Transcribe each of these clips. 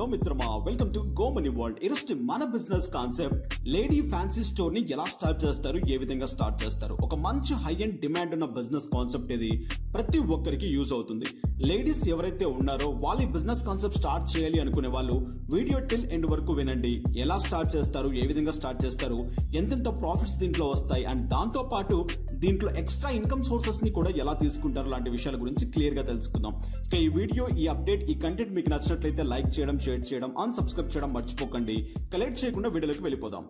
hello మిత్రమా welcome to గోమని world ఈరోజు మన business concept lady fancy store ని ఎలా స్టార్ట్ చేస్తారు ఏ విధంగా స్టార్ట్ చేస్తారు ఒక మంచి హై అండ్ డిమాండ్ ఉన్న బిజినెస్ కాన్సెప్ట్ ఇది ప్రతి ఒక్కరికి యూజ్ అవుతుంది లేడీస్ ఎవరైతే ఉన్నారో వాళ్ళ ఈ బిజినెస్ కాన్సెప్ట్ స్టార్ట్ చేయాలి అనుకునే వాళ్ళు వీడియో టిల్ ఎండ్ వరకు వినండి ఎలా స్టార్ట్ చేస్తారు ఏ విధంగా స్టార్ట్ చేస్తారు ఎంతెంత ప్రాఫిట్స్ దీంట్లో వస్తాయి అండ్ దాంతో పాటు దీంట్లో ఎక్స్ట్రా ఇన్కమ్ సోర్సెస్ ని కూడా ఎలా తీసుకుంటారు లాంటి విషయాల గురించి క్లియర్ గా తెలుసుకుందాం ఇక ఈ వీడియో ఈ అప్డేట్ ఈ కంటెంట్ మీకు నచ్చినట్లయితే లైక్ చేయడం షేర్ చేయడం అన్ సబ్స్క్రైబ్ చేయడం మర్చిపోకండి కలెక్ట్ చేయకుండా వీడియోలోకి వెళ్ళిపోదాం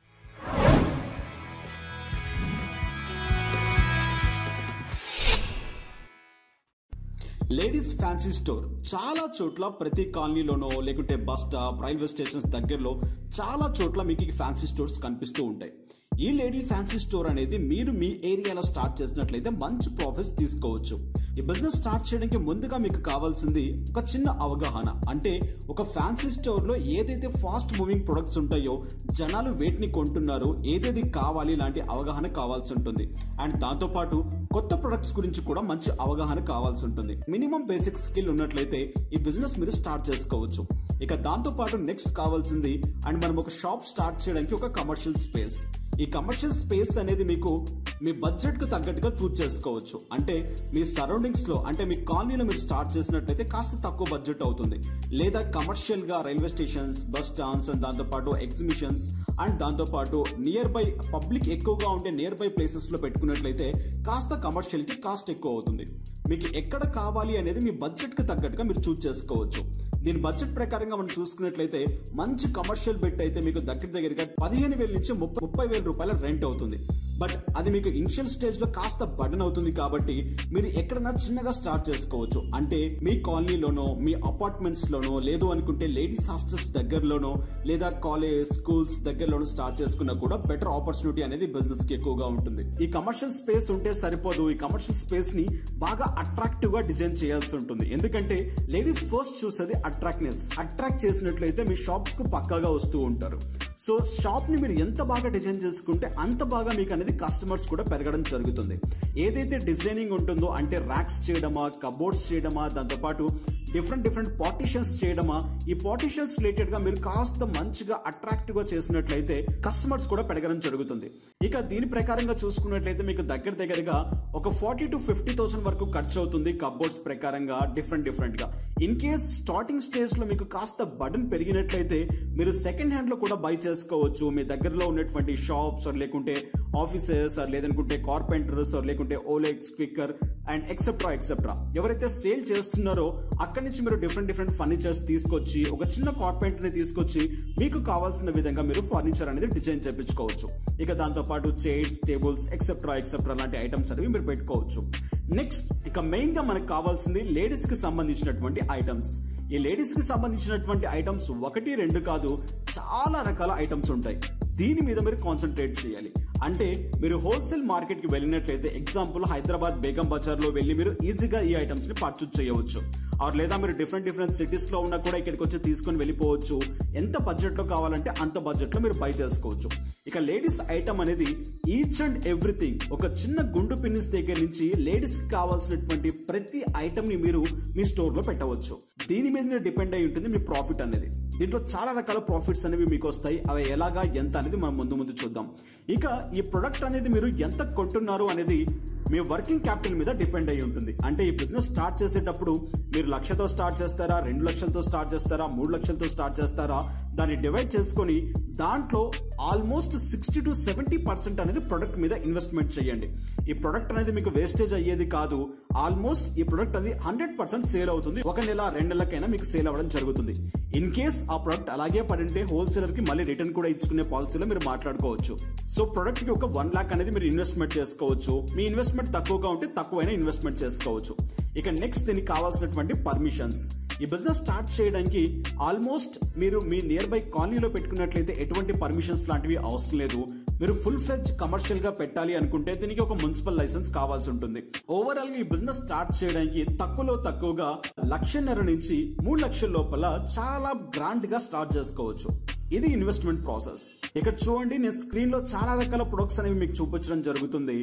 లేడీస్ ఫ్యాన్సీ స్టోర్ చాలా చోట్ల ప్రతి కాలనీలోనో లేకుంటే బస్ స్టాప్ రైల్వే స్టేషన్స్ దగ్గరలో చాలా చోట్ల మీకు ఈ ఫ్యాన్సీ స్టోర్స్ కనిపిస్తూ ఉంటాయి ఈ లేడీ ఫ్యాన్సీ స్టోర్ అనేది మీరు మీ ఏరియాలో స్టార్ట్ చేసినట్లయితే మంచి ప్రాఫిట్స్ తీసుకోవచ్చు ఈ బిజినెస్ స్టార్ట్ చేయడానికి ముందుగా మీకు కావాల్సింది ఒక చిన్న అవగాహన అంటే ఒక ఫ్యాన్సీ స్టోర్ లో ఏదైతే ఫాస్ట్ మూవింగ్ ప్రొడక్ట్స్ ఉంటాయో జనాలు వేటిని కొంటున్నారు ఏదేది కావాలి లాంటి అవగాహన కావాల్సి ఉంటుంది అండ్ దాంతో పాటు కొత్త ప్రొడక్ట్స్ గురించి కూడా మంచి అవగాహన కావాల్సి ఉంటుంది మినిమం బేసిక్ స్కిల్ ఉన్నట్లయితే ఈ బిజినెస్ మీరు స్టార్ట్ చేసుకోవచ్చు ఇక దాంతో పాటు నెక్స్ట్ కావాల్సింది అండ్ మనం ఒక షాప్ స్టార్ట్ చేయడానికి ఒక కమర్షియల్ స్పేస్ ఈ కమర్షియల్ స్పేస్ అనేది మీకు మీ బడ్జెట్ కు తగ్గట్టుగా చూస్ చేసుకోవచ్చు అంటే మీ సరౌండింగ్స్ లో అంటే మీ కాలనీలో మీరు స్టార్ట్ చేసినట్లయితే కాస్త తక్కువ బడ్జెట్ అవుతుంది లేదా కమర్షియల్ గా railway stations bus stands and దాంతో పాటు ఎగ్జిబిషన్స్ అండ్ దాంతో పాటు నియర్ బై పబ్లిక్ ఎక్కువగా ఉండే నియర్ బై ప్లేసెస్ లో పెట్టుకున్నట్లయితే కాస్త కమర్షియల్ కి కాస్ట్ ఎక్కువ అవుతుంది మీకు ఎక్కడ కావాలి అనేది మీ బడ్జెట్ కి తగ్గట్టుగా మీరు చూస్ చేసుకోవచ్చు దీని బడ్జెట్ ప్రకారంగా మనం చూసుకున్నట్లయితే మంచి కమర్షియల్ బెట్ అయితే మీకు దగ్గర దగ్గరగా పదిహేను వేల నుంచి ముప్పై ముప్పై వేల రూపాయల రెంట్ అవుతుంది బట్ అది మీకు ఇనిషియల్ స్టేజ్ లో కాస్త బటన్ అవుతుంది కాబట్టి మీరు ఎక్కడన్నా చిన్నగా స్టార్ట్ చేసుకోవచ్చు అంటే మీ కాలనీలోనో మీ అపార్ట్మెంట్స్ లోనో లేదు అనుకుంటే లేడీస్ హాస్టల్స్ దగ్గరలోనో లేదా కాలేజ్ స్కూల్స్ దగ్గరలోనో స్టార్ట్ చేసుకున్నా కూడా బెటర్ ఆపర్చునిటీ అనేది బిజినెస్ కి ఎక్కువగా ఉంటుంది ఈ కమర్షియల్ స్పేస్ ఉంటే సరిపోదు ఈ కమర్షియల్ స్పేస్ ని బాగా అట్రాక్టివ్ గా డిజైన్ చేయాల్సి ఉంటుంది ఎందుకంటే లేడీస్ ఫస్ట్ చూసేది అట్రాక్ట్నెస్ అట్రాక్ట్ చేసినట్లయితే మీ షాప్స్ కు పక్కాగా వస్తూ ఉంటారు సో షాప్ ని మీరు ఎంత బాగా డిజైన్ చేసుకుంటే అంత బాగా మీకు అనేది కస్టమర్స్ కూడా పెరగడం జరుగుతుంది ఏదైతే డిజైనింగ్ ఉంటుందో అంటే ర్యాక్స్ చేయడమా కబోర్డ్స్ చేయడమా దాంతో పాటు డిఫరెంట్ డిఫరెంట్ పార్టిషన్స్ చేయడమా ఈ పార్టిషన్స్ రిలేటెడ్ గా మీరు కాస్త మంచిగా అట్రాక్టివ్ గా చేసినట్లయితే కస్టమర్స్ కూడా పెరగడం జరుగుతుంది ఇక దీని ప్రకారంగా చూసుకున్నట్లయితే మీకు దగ్గర దగ్గరగా ఒక ఫార్టీ టు ఫిఫ్టీ థౌసండ్ వరకు ఖర్చు అవుతుంది కబోర్డ్స్ ప్రకారంగా డిఫరెంట్ డిఫరెంట్ గా ఇన్ కేస్ స్టార్టింగ్ స్టేజ్ లో మీకు కాస్త బటన్ పెరిగినట్లయితే మీరు సెకండ్ హ్యాండ్ లో కూడా బై చేసుకోవచ్చు మీ దగ్గరలో ఉన్నటువంటి షాప్స్ లేకుంటే ఆఫీసెస్ లేదనుకుంటే కార్పెంటర్స్ లేకుంటే OLX Quikr and etcetera etcetera ఎవరైతే సేల్ చేస్తున్నారో అక్కడి నుంచి మీరు డిఫరెంట్ డిఫరెంట్ ఫర్నిచర్స్ తీసుకొచ్చి ఒక చిన్న కార్పెంటర్ ని తీసుకొచ్చి మీకు కావాల్సిన విధంగా మీరు ఫర్నిచర్ అనేది డిజైన్ చేయించుకోవచ్చు ఇక దాంతో పాటు చైర్స్ టేబుల్స్ ఎక్సెట్రా ఎక్సెట్రా లాంటి ఐటమ్స్ అనేవి మీరు పెట్టుకోవచ్చు నెక్స్ట్ ఇక మెయిన్ గా మనకు కావాల్సింది లేడీస్ కి సంబంధించినటువంటి ఐటమ్స్ ఈ లేడీస్ కి సంబంధించినటువంటి ఐటమ్స్ ఒకటి రెండు కాదు చాలా రకాల ఐటమ్స్ ఉంటాయి దీని మీద మీరు కాన్సన్ట్రేట్ చేయాలి అంటే మీరు హోల్సేల్ మార్కెట్ కి వెళ్ళినట్లయితే ఎగ్జాంపుల్ హైదరాబాద్ బేగం బజార్ లో వెళ్ళి మీరు ఈజీగా ఈ ఐటమ్స్ ని పర్చేజ్ చేయవచ్చు ఆర్ లేదా మీరు డిఫరెంట్ డిఫరెంట్ సిటీస్ లో ఉన్నా కూడా ఇక్కడికి వచ్చి తీసుకొని వెళ్ళిపోవచ్చు ఎంత బడ్జెట్ లో కావాలంటే అంత బడ్జెట్ లో మీరు బై చేసుకోవచ్చు ఇక లేడీస్ ఐటమ్ అనేది ఈచ్ అండ్ ఎవ్రీథింగ్ ఒక చిన్న గుండు పిన్నిస్ దగ్గర నుంచి లేడీస్ కి కావాల్సినటువంటి ప్రతి ఐటమ్ ని మీరు మీ స్టోర్ లో పెట్టవచ్చు దీని మీద డిపెండ్ అయి ఉంటుంది మీ ప్రాఫిట్ అనేది దీంట్లో చాలా రకాల ప్రాఫిట్స్ అనేవి మీకు వస్తాయి అవి ఎలాగా ఎంత అనేది మనం ముందు ముందు చూద్దాం ఇక ఈ ప్రొడక్ట్ అనేది మీరు ఎంత కొంటున్నారు అనేది మీ వర్కింగ్ క్యాపిటల్ మీద డిపెండ్ అయి ఉంటుంది అంటే ఈ బిజినెస్ స్టార్ట్ చేసేటప్పుడు మీరు లక్షతో స్టార్ట్ చేస్తారా రెండు లక్షలతో స్టార్ట్ చేస్తారా మూడు లక్షలతో స్టార్ట్ చేస్తారా దాన్ని డివైడ్ చేసుకొని దాంట్లో almost sixty to seventy percent అనేది ప్రొడక్ట్ మీద ఇన్వెస్ట్మెంట్ చేయండి ఈ ప్రొడక్ట్ అనేది మీకు వేస్టేజ్ అయ్యేది కాదు ఆల్మోస్ట్ ఈ ప్రొడక్ట్ అనేది హండ్రెడ్ పర్సెంట్ సేల్ అవుతుంది ఒక నెల రెండు నెలలకైనా మీకు సేల్ అవ్వడం జరుగుతుంది ఇన్ కేస్ ఆ ప్రొడక్ట్ అలాగే పడింటే హోల్సేలర్ కి మళ్ళీ రిటర్న్ కూడా ఇచ్చుకునే పాలసీలో మీరు మాట్లాడుకోవచ్చు సో ప్రొడక్ట్ కి ఒక వన్ లాక్ అనేది మీరు ఇన్వెస్ట్మెంట్ చేసుకోవచ్చు మీ ఇన్వెస్ట్మెంట్ తక్కువగా ఉంటే తక్కువైనా ఇన్వెస్ట్మెంట్ చేసుకోవచ్చు ఇక నెక్స్ట్ దీనికి కావాల్సినటువంటి పర్మిషన్స్ ఈ బిజినెస్ స్టార్ట్ చేయడానికి ఆల్మోస్ట్ మీరు మీ నియర్ బై కాలనీలో పెట్టుకున్నట్లయితే ఎటువంటి పర్మిషన్స్ లాంటివి అవసరం లేదు మీరు ఫుల్ ఫ్లెజ్ కమర్షియల్ గా పెట్టాలి అనుకుంటే దీనికి ఒక మున్సిపల్ లైసెన్స్ కావాల్సి ఉంటుంది ఓవరాల్ గా ఈ బిజినెస్ స్టార్ట్ చేయడానికి తక్కువలో తక్కువగా లక్షన్నర నుంచి మూడు లక్షల లోపల చాలా గ్రాండ్ గా స్టార్ట్ చేసుకోవచ్చు ఇది ఇన్వెస్ట్మెంట్ ప్రాసెస్ ఇక్కడ చూడండి నేను స్క్రీన్ లో చాలా రకాల ప్రొడక్ట్స్ అనేవి మీకు చూపించడం జరుగుతుంది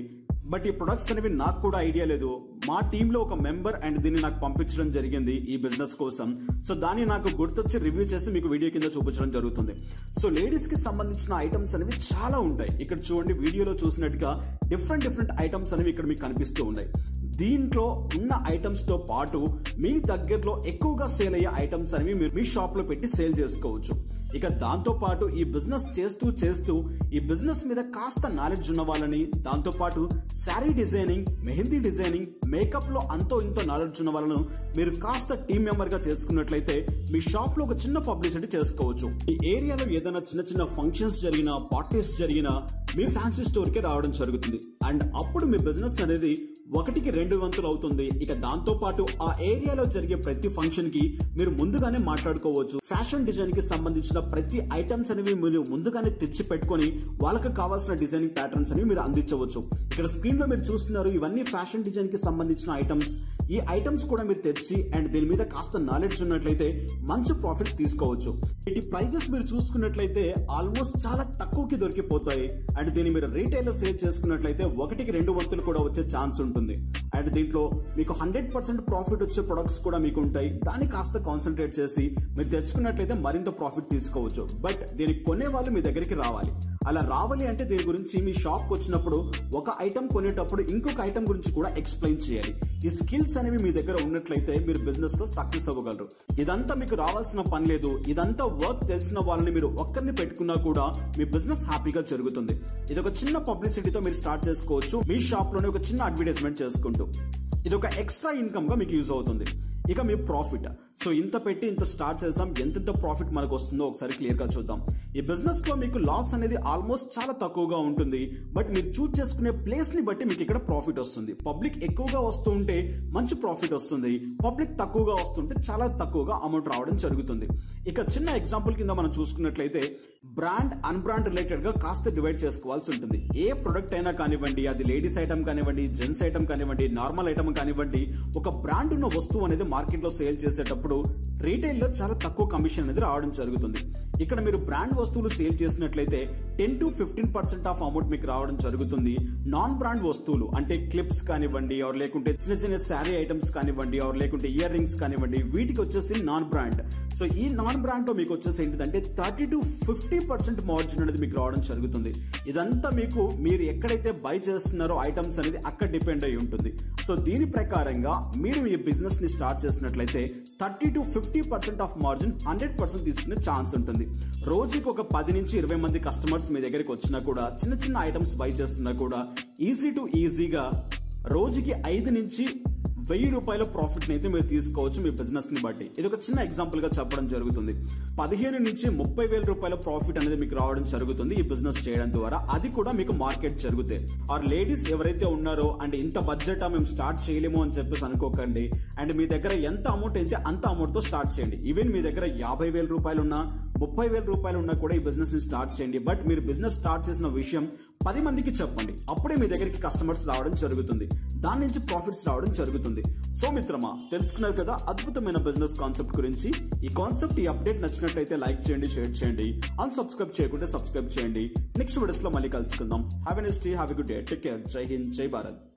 బట్ ఈ ప్రొడక్ట్స్ అనేవి నాకు కూడా ఐడియా లేదు మా టీంలో ఒక మెంబర్ అండ్ దీన్ని నాకు పంపించడం జరిగింది ఈ బిజినెస్ కోసం సో దాన్ని నాకు గుర్తొచ్చి రివ్యూ చేసి మీకు వీడియో కింద చూపించడం జరుగుతుంది సో లేడీస్ కి సంబంధించిన ఐటమ్స్ అనేవి చాలా ఉంటాయి ఇక్కడ చూడండి వీడియోలో చూసినట్టుగా డిఫరెంట్ డిఫరెంట్ ఐటమ్స్ అనేవి ఇక్కడ మీకు కనిపిస్తూ ఉన్నాయి దీంట్లో ఉన్న ఐటమ్స్ తో పాటు మీ దగ్గరలో ఎక్కువగా సేల్ అయ్యే ఐటమ్స్ అనేవి మీరు మీ షాప్ లో పెట్టి సేల్ చేసుకోవచ్చు ఇక దాంతో పాటు ఈ బిజినెస్ చేస్తూ చేస్తూ ఈ బిజినెస్ మీద కాస్త నాలెడ్జ్ ఉన్న వాళ్ళని దాంతో పాటు sari designing mehndi designing makeup లో అంతో ఇంతో నాలెడ్జ్ ఉన్న వాళ్ళను మీరు కాస్త టీం మెంబర్ గా చేసుకున్నట్లయితే మీ షాప్ లో ఒక చిన్న పబ్లిసిటీ చేసుకోవచ్చు ఈ ఏరియాలో ఏదైనా చిన్న చిన్న ఫంక్షన్స్ జరిగినా పార్టీస్ జరిగినా మీ ఫ్యాన్సీ స్టోర్ కి రావడం జరుగుతుంది అండ్ అప్పుడు మీ బిజినెస్ అనేది ఒకటికి రెండు వంతులు అవుతుంది ఇక దాంతో పాటు ఆ ఏరియాలో జరిగే ప్రతి ఫంక్షన్ కి మీరు ముందుగానే మాట్లాడుకోవచ్చు ఫ్యాషన్ డిజైన్ కి సంబంధించిన ప్రతి ఐటమ్స్ అనేవి మీరు ముందుగానే తెచ్చి పెట్టుకొని వాళ్ళకి కావాల్సిన డిజైనింగ్ ప్యాటర్న్స్ అనేవి మీరు అందించవచ్చు ఇక్కడ స్క్రీన్ లో మీరు చూస్తున్నారు ఇవన్నీ ఫ్యాషన్ డిజైన్ కి సంబంధించిన ఐటమ్స్ ఈ ఐటమ్స్ కూడా మీరు తెచ్చి అండ్ దీని మీద కాస్త నాలెడ్జ్ ఉన్నట్లయితే మంచి ప్రాఫిట్స్ తీసుకోవచ్చు వీటి ప్రైజెస్ మీరు చూసుకున్నట్లయితే ఆల్మోస్ట్ చాలా తక్కువకి దొరికిపోతాయి అండ్ దీన్ని మీరు రీటైల్ లో సేల్ చేసుకున్నట్లయితే ఒకటికి రెండు వంతులు కూడా వచ్చే ఛాన్స్ ఉంటుంది అండ్ దీంట్లో మీకు హండ్రెడ్ పర్సెంట్ ప్రాఫిట్ వచ్చే ప్రొడక్ట్స్ కూడా మీకు ఉంటాయి దాన్ని కాస్త కాన్సన్ట్రేట్ చేసి మీరు తెచ్చుకున్నట్లయితే మరింత ప్రాఫిట్ తీసుకోవచ్చు బట్ దీన్ని కొనే వాళ్ళు మీ దగ్గరికి రావాలి అలా రావాలి అంటే దీని గురించి మీ షాప్ వచ్చినప్పుడు ఒక ఐటమ్ కొనేటప్పుడు ఇంకొక ఐటమ్ గురించి కూడా ఎక్స్ప్లెయిన్ చేయాలి ఈ స్కిల్స్ అనేవి మీ దగ్గర ఉన్నట్లయితే మీరు బిజినెస్ లో సక్సెస్ అవ్వగలరు ఇదంతా మీకు రావాల్సిన పని లేదు ఇదంతా వర్క్ తెలిసిన వాళ్ళని మీరు ఒక్కరిని పెట్టుకున్నా కూడా మీ బిజినెస్ హ్యాపీగా జరుగుతుంది ఇది ఒక చిన్న పబ్లిసిటీతో మీరు స్టార్ట్ చేసుకోవచ్చు మీ షాప్ లోనే ఒక చిన్న అడ్వర్టైజ్మెంట్ చేసుకుంటూ ఇది ఒక ఎక్స్ట్రా ఇన్కమ్ గా మీకు యూజ్ అవుతుంది ఇక మీ ప్రాఫిట్ సో ఇంత పెట్టి ఇంత స్టార్ట్ చేసాం ఎంతెంత ప్రాఫిట్ మనకు వస్తుందో ఒకసారి క్లియర్ గా చూద్దాం ఈ బిజినెస్ లో మీకు లాస్ అనేది ఆల్మోస్ట్ చాలా తక్కువగా ఉంటుంది బట్ మీరు చూస్ చేసుకునే ప్లేస్ ని బట్టి మీకు ఇక్కడ ప్రాఫిట్ వస్తుంది పబ్లిక్ ఎక్కువగా వస్తూ ఉంటే మంచి ప్రాఫిట్ వస్తుంది పబ్లిక్ తక్కువగా వస్తుంటే చాలా తక్కువగా అమౌంట్ రావడం జరుగుతుంది ఇక చిన్న ఎగ్జాంపుల్ కింద మనం చూసుకున్నట్లయితే బ్రాండ్ అన్బ్రాండ్ రిలేటెడ్ గా కాస్త డివైడ్ చేసుకోవాల్సి ఉంటుంది ఏ ప్రొడక్ట్ అయినా కానివ్వండి అది లేడీస్ ఐటమ్ కానివ్వండి జెంట్స్ ఐటమ్ కానివ్వండి నార్మల్ ఐటమ్ కానివ్వండి ఒక బ్రాండ్ ఉన్న వస్తువు అనేది మార్కెట్ లో సేల్ చేసేటప్పుడు రీటైల్ లో చాలా తక్కువ కమిషన్ అనేది రావడం జరుగుతుంది ఇక్కడ మీరు బ్రాండ్ వస్తువులు సేల్ చేసినట్లయితే ten to fifteen percent of amount మీకు రావడం జరుగుతుంది నాన్ బ్రాండ్ వస్తువులు అంటే క్లిప్స్ కానివ్వండి ఆర్ లేకుంటే చిన్న చిన్న శారీ ఐటమ్స్ కానివ్వండి ఆర్ లేకుంటే ఇయర్ రింగ్స్ కానివ్వండి వీటికి వచ్చేసి నాన్ బ్రాండ్ సో ఈ నాన్ బ్రాండ్ లో మీకు వచ్చేసి ఏంటిదంటే thirty to fifty percent margin అనేది మీకు రావడం జరుగుతుంది ఇదంతా మీకు మీరు ఎక్కడైతే బై చేస్తున్నారో ఐటమ్స్ అనేది అక్కడ డిపెండ్ అయి ఉంటుంది సో దీని ప్రకారంగా మీరు మీ బిజినెస్ ని స్టార్ట్ చేసినట్లయితే thirty to fifty percent of margin hundred percent తీసుకునే ఛాన్స్ ఉంటుంది రోజుకి ఒక పది నుంచి ఇరవై మంది కస్టమర్స్ మీ దగ్గరికి వచ్చినా కూడా చిన్న చిన్న ఐటమ్స్ బై చేస్తున్నా కూడా ఈజీ టు ఈజీగా రోజుకి ఐదు నుంచి వెయ్యి రూపాయల ప్రాఫిట్ అయితే మీరు తీసుకోవచ్చు మీ బిజినెస్ ని బట్టి ఇది ఒక చిన్న ఎగ్జాంపుల్ గా చెప్పడం జరుగుతుంది పదిహేను నుంచి ముప్పై వేల రూపాయల ప్రాఫిట్ అనేది మీకు రావడం జరుగుతుంది ఈ బిజినెస్ చేయడం ద్వారా అది కూడా మీకు మార్కెట్ జరుగుతాయి ఆర్ లేడీస్ ఎవరైతే ఉన్నారో అండ్ ఇంత బడ్జెట్ మేము స్టార్ట్ చేయలేము అని చెప్పేసి అనుకోకండి అండ్ మీ దగ్గర ఎంత అమౌంట్ అయితే అంత అమౌంట్ తో స్టార్ట్ చేయండి ఈవెన్ మీ దగ్గర యాభై వేల రూపాయలు ఉన్నా ముప్పై వేల రూపాయలు ఉన్నా కూడా ఈ బిజినెస్ ని స్టార్ట్ చేయండి బట్ మీరు బిజినెస్ స్టార్ట్ చేసిన విషయం పది మందికి చెప్పండి అప్పుడే మీ దగ్గరికి కస్టమర్స్ రావడం జరుగుతుంది దాని నుంచి ప్రాఫిట్స్ రావడం జరుగుతుంది సో మిత్రమా తెలుసుకున్నారు కదా అద్భుతమైన బిజినెస్ కాన్సెప్ట్ గురించి ఈ కాన్సెప్ట్ ఈ అప్డేట్ నచ్చినట్లయితే లైక్ చేయండి షేర్ చేయండి అన్సబ్స్క్రైబ్ చేయకుంటే సబ్స్క్రైబ్ చేయండి నెక్స్ట్ వీడియోస్ లో మళ్ళీ కలుసుకుందాం have an day have a good day take care Jai Hind జై భారత్